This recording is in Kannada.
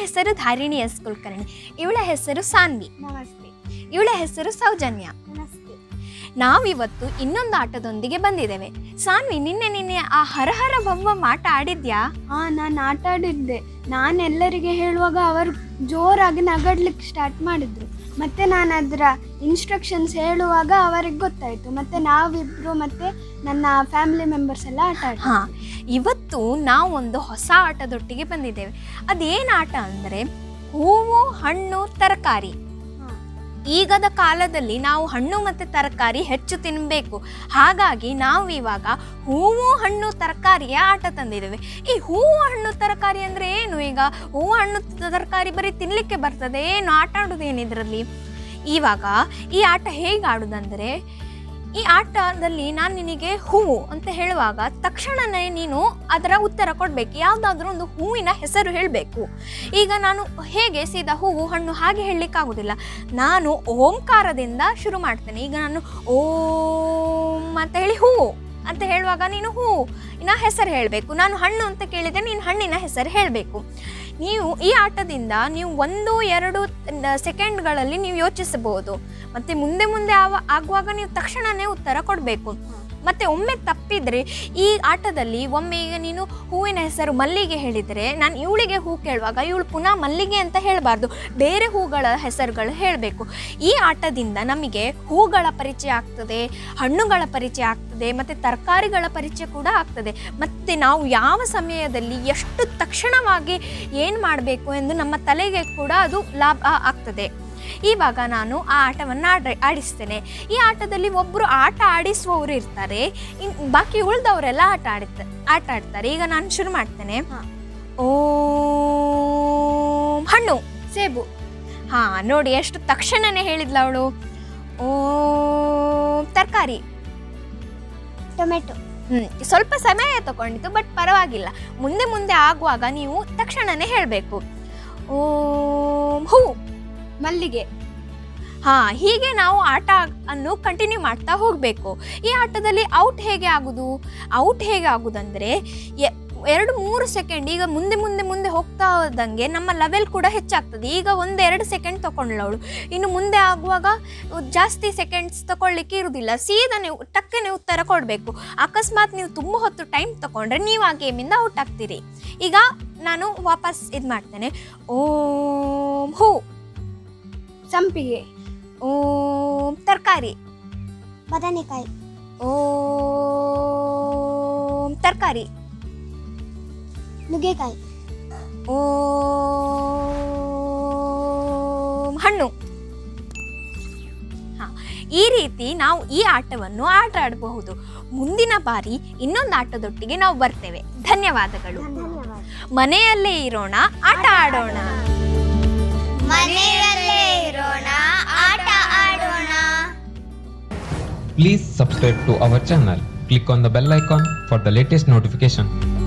ಹೆಸರು ಧಾರಿಣಿ ಎಸ್ ಕುಲಕರ್ಣಿ ಇವಳ ಹೆಸರು ಸಾನ್ವಿ ನಮಸ್ತೆ ಇವಳ ಹೆಸರು ಸೌಜನ್ಯ ನಮಸ್ತೆ ನಾವಿವತ್ತು ಇನ್ನೊಂದು ಆಟದೊಂದಿಗೆ ಬಂದಿದ್ದೇವೆ ಸಾನ್ವಿ ನಿನ್ನೆ ನಿನ್ನೆ ಆ ಹರಹರ ಭವ್ವ ಆಟ ಆಡಿದ್ಯಾ ಹಾ ನಾನು ಆಟ ಆಡಿದ್ದೆ ನಾನು ಎಲ್ಲರಿಗೆ ಹೇಳುವಾಗ ಅವರು ಜೋರಾಗಿ ನಗಡ್ಲಿಕ್ಕೆ ಸ್ಟಾರ್ಟ್ ಮಾಡಿದ್ರು ಮತ್ತೆ ನಾನು ಅದರ ಇನ್ಸ್ಟ್ರಕ್ಷನ್ಸ್ ಹೇಳುವಾಗ ಅವರಿಗೆ ಗೊತ್ತಾಯಿತು ಮತ್ತೆ ನಾವಿಬ್ರು ಮತ್ತೆ ನನ್ನ ಫ್ಯಾಮಿಲಿ ಮೆಂಬರ್ಸ್ ಎಲ್ಲ ಆಟ ಆಡಿದ್ವಿ ಹಾ ಇವತ್ತು ನಾವು ಒಂದು ಹೊಸ ಆಟದೊಟ್ಟಿಗೆ ಬಂದಿದ್ದೇವೆ ಅದೇನು ಆಟ ಅಂದರೆ ಹೂವು ಹಣ್ಣು ತರಕಾರಿ ಹಾ. ಈಗದ ಕಾಲದಲ್ಲಿ ನಾವು ಹಣ್ಣು ಮತ್ತು ತರಕಾರಿ ಹೆಚ್ಚು ತಿನ್ನಬೇಕು ಹಾಗಾಗಿ ನಾವು ಇವಾಗ ಹೂವು ಹಣ್ಣು ತರಕಾರಿಯ ಆಟ ತಂದಿದ್ದೇವೆ ಈ ಹೂವು ಹಣ್ಣು ತರಕಾರಿ ಅಂದರೆ ಏನು ಈಗ ಹೂವು ಹಣ್ಣು ತರಕಾರಿ ಬರೀ ತಿನ್ನಲಿಕ್ಕೆ ಬರ್ತದೆ ಏನು ಆಟ ಆಡೋದು ಏನಿದ್ರಲ್ಲಿ ಇವಾಗ ಈ ಆಟ ಹೇಗೆ ಆಡೋದಂದರೆ ಈ ಆಟದಲ್ಲಿ ನಾನು ನಿನಗೆ ಹೂವು ಅಂತ ಹೇಳುವಾಗ ತಕ್ಷಣವೇ ನೀನು ಅದರ ಉತ್ತರ ಕೊಡಬೇಕು ಯಾವುದಾದ್ರೂ ಒಂದು ಹೂವಿನ ಹೆಸರು ಹೇಳಬೇಕು ಈಗ ನಾನು ಹೇಗೆ ಸೀದಾ ಹೂವು ಹಣ್ಣು ಹಾಗೆ ಹೇಳಲಿಕ್ಕಾಗೋದಿಲ್ಲ ನಾನು ಓಂಕಾರದಿಂದ ಶುರು ಮಾಡ್ತೇನೆ ಈಗ ನಾನು ಓಂ ಅಂತ ಹೇಳಿ ಹೂವು ಅಂತ ಹೇಳುವಾಗ ನೀನು ಹೂವಿನ ಹೆಸರು ಹೇಳಬೇಕು ನಾನು ಹಣ್ಣು ಅಂತ ಕೇಳಿದರೆ ನೀನು ಹಣ್ಣಿನ ಹೆಸರು ಹೇಳಬೇಕು ನೀವು ಈ ಆಟದಿಂದ ನೀವು ಒಂದು ಎರಡು ಸೆಕೆಂಡ್ಗಳಲ್ಲಿ ನೀವು ಯೋಚಿಸಬಹುದು ಮತ್ತು ಮುಂದೆ ಮುಂದೆ ಆವ ಆಗುವಾಗ ನೀವು ತಕ್ಷಣವೇ ಉತ್ತರ ಕೊಡಬೇಕು ಮತ್ತು ಒಮ್ಮೆ ತಪ್ಪಿದರೆ ಈ ಆಟದಲ್ಲಿ ಒಮ್ಮೆ ಈಗ ನೀನು ಹೂವಿನ ಹೆಸರು ಮಲ್ಲಿಗೆ ಹೇಳಿದರೆ ನಾನು ಇವಳಿಗೆ ಹೂ ಕೇಳುವಾಗ ಇವಳು ಪುನಃ ಮಲ್ಲಿಗೆ ಅಂತ ಹೇಳಬಾರ್ದು ಬೇರೆ ಹೂಗಳ ಹೆಸರುಗಳು ಹೇಳಬೇಕು ಈ ಆಟದಿಂದ ನಮಗೆ ಹೂಗಳ ಪರಿಚಯ ಆಗ್ತದೆ ಹಣ್ಣುಗಳ ಪರಿಚಯ ಆಗ್ತದೆ ಮತ್ತು ತರಕಾರಿಗಳ ಪರಿಚಯ ಕೂಡ ಆಗ್ತದೆ ಮತ್ತು ನಾವು ಯಾವ ಸಮಯದಲ್ಲಿ ಎಷ್ಟು ತಕ್ಷಣವಾಗಿ ಏನು ಮಾಡಬೇಕು ಎಂದು ನಮ್ಮ ತಲೆಗೆ ಕೂಡ ಅದು ಲಾಭ ಆಗ್ತದೆ ಇವಾಗ ನಾನು ಆ ಆಟವನ್ನು ಆಡ ಆಡಿಸ್ತೇನೆ ಈ ಆಟದಲ್ಲಿ ಒಬ್ಬರು ಆಟ ಆಡಿಸುವವರು ಇರ್ತಾರೆ ಇನ್ ಬಾಕಿ ಉಳಿದವರೆಲ್ಲ ಆಟ ಆಡಿತ ಆಟ ಆಡ್ತಾರೆ ಈಗ ನಾನು ಶುರು ಮಾಡ್ತೇನೆ ಹಾ. ಓಂ ಹಣ್ಣು ಸೇಬು ಹಾ ನೋಡಿ ಎಷ್ಟು ತಕ್ಷಣನೇ ಹೇಳಿದ್ಲ ಅವಳು ಓಂ ತರಕಾರಿ ಟೊಮೆಟೊ ಹ್ಮ್ ಸ್ವಲ್ಪ ಸಮಯ ತಗೊಂಡಿತು ಬಟ್ ಪರವಾಗಿಲ್ಲ ಮುಂದೆ ಮುಂದೆ ಆಗುವಾಗ ನೀವು ತಕ್ಷಣನೇ ಹೇಳಬೇಕು ಓಂ ಹೂ ಮಲ್ಲಿಗೆ ಹಾ ಹೀಗೆ ನಾವು ಆಟ ಅನ್ನು ಕಂಟಿನ್ಯೂ ಮಾಡ್ತಾ ಹೋಗಬೇಕು ಈ ಆಟದಲ್ಲಿ ಔಟ್ ಹೇಗೆ ಆಗುದು ಔಟ್ ಹೇಗೆ ಆಗುದಂದ್ರೆ ಎ- ಎರಡು ಮೂರು ಸೆಕೆಂಡ್ ಈಗ ಮುಂದೆ ಮುಂದೆ ಮುಂದೆ ಹೋಗ್ತಾ ಹೋದಂಗೆ ನಮ್ಮ ಲೆವೆಲ್ ಕೂಡ ಹೆಚ್ಚಾಗ್ತದೆ ಈಗ ಒಂದು ಎರಡು ಸೆಕೆಂಡ್ ತಗೊಂಡ್ಲವಳು ಇನ್ನು ಮುಂದೆ ಆಗುವಾಗ ಜಾಸ್ತಿ ಸೆಕೆಂಡ್ಸ್ ತಗೊಳ್ಳಿಕ್ಕೆ ಇರುವುದಿಲ್ಲ ಸೀದಾ ನೀವು ಟಕ್ಕನೆ ಉತ್ತರ ಕೊಡಬೇಕು ಅಕಸ್ಮಾತ್ ನೀವು ತುಂಬ ಹೊತ್ತು ಟೈಮ್ ತಗೊಂಡ್ರೆ ನೀವು ಆ ಗೇಮಿಂದ ಔಟ್ ಆಗ್ತೀರಿ ಈಗ ನಾನು ವಾಪಸ್ ಇದು ಮಾಡ್ತೇನೆ ಓಂ ಹೂ ಸಂಪಿಗೆ ಓಂ ತರಕಾರಿ ಬದನೆಕಾಯಿ ಓಂ ತರಕಾರಿ ನುಗ್ಗೆಕಾಯಿ ಓಂ ಹಣ್ಣು ಹಾ, ಈ ರೀತಿ ನಾವು ಈ ಆಟವನ್ನು ಆಟ ಆಡಬಹುದು ಮುಂದಿನ ಬಾರಿ ಇನ್ನೊಂದು ಆಟದೊಟ್ಟಿಗೆ ನಾವು ಬರ್ತೇವೆ ಧನ್ಯವಾದಗಳು ಧನ್ಯವಾದ ಮನೆಯಲ್ಲೇ ಇರೋಣ ಆಟ ಆಡೋಣ ಮನೆಯಲ್ಲೇ ಇರೋಣ ಆಟ ಆಡೋಣ Please subscribe to our channel. Click on the bell icon for the latest notification.